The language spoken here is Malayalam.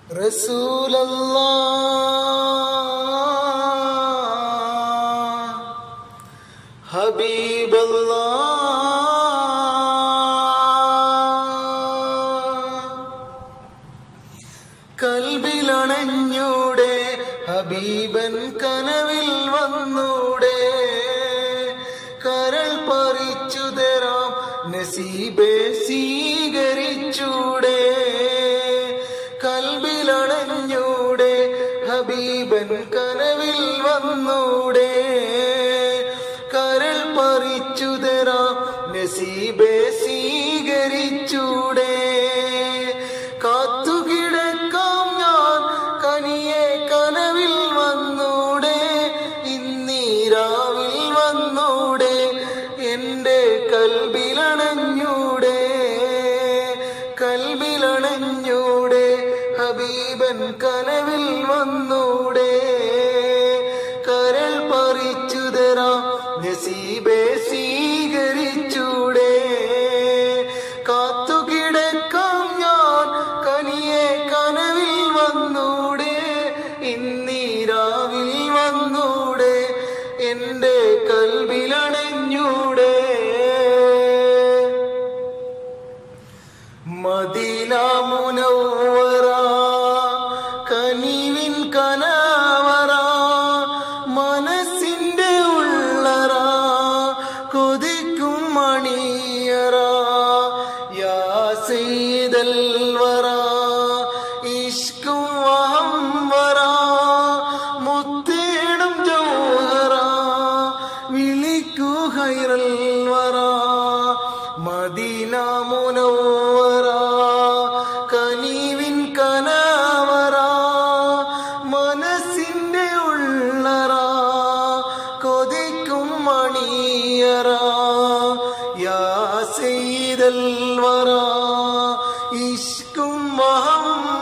റസൂലല്ലാ ഹബീബല്ലാ കൽവിലണഞ്ഞൂടെ ഹബീബൻ കനവിൽ വന്നൂടെ കരൾ പറിച്ചു തരാം നസീബെ സ്വീകരിച്ചൂടെ കൽവിലണഞ്ഞൂടെ ഹബീബൻ കനവിൽ വന്നൂടെ കരൾ പറിച്ചു തരാം നസീബെ സ്വീകരിച്ചൂടെ കാത്തുകിടക്കാം ഞാൻ കനിയെ കനവിൽ വന്നൂടെ ഇന്നീരാവിൽ വന്നൂടെ എന്റെ കൽബിലണഞ്ഞൂടെ കൽബിലണഞ്ഞൂടെ ഹബീബൻ കനവിൽ വന്നൂടെ കരൾ പറിച്ചു തരാം നസീബെ സ്വീകരിച്ചൂടെ കാത്തുകിടക്കാം ഞാൻ കനിയെ കനവിൽ വന്നൂടെ ഇന്നീരാവിൽ വന്നൂടെ എന്റെ കൽവിലണഞ്ഞൂടെ മദീന മുനവ്വറ കനിവിൻ കനവറ മനസ്സിന്റെ ഉള്ളറ കൊതിക്കും മണിയറ യാ സയ്യിദൽ വറ ഇഷ്കും വഹംവറ മുത്തേടും ജൗഹറ വിളിക്കൂ ഹൈറൽ വറ മദീന മുനവ്വറ കനീവിൻ കനവറ മനസ്സിന്റെ ഉള്ളറ കൊതിക്കും മണിയറ യാ സയ്യിദൽ വറ ഇഷ്കും മഹം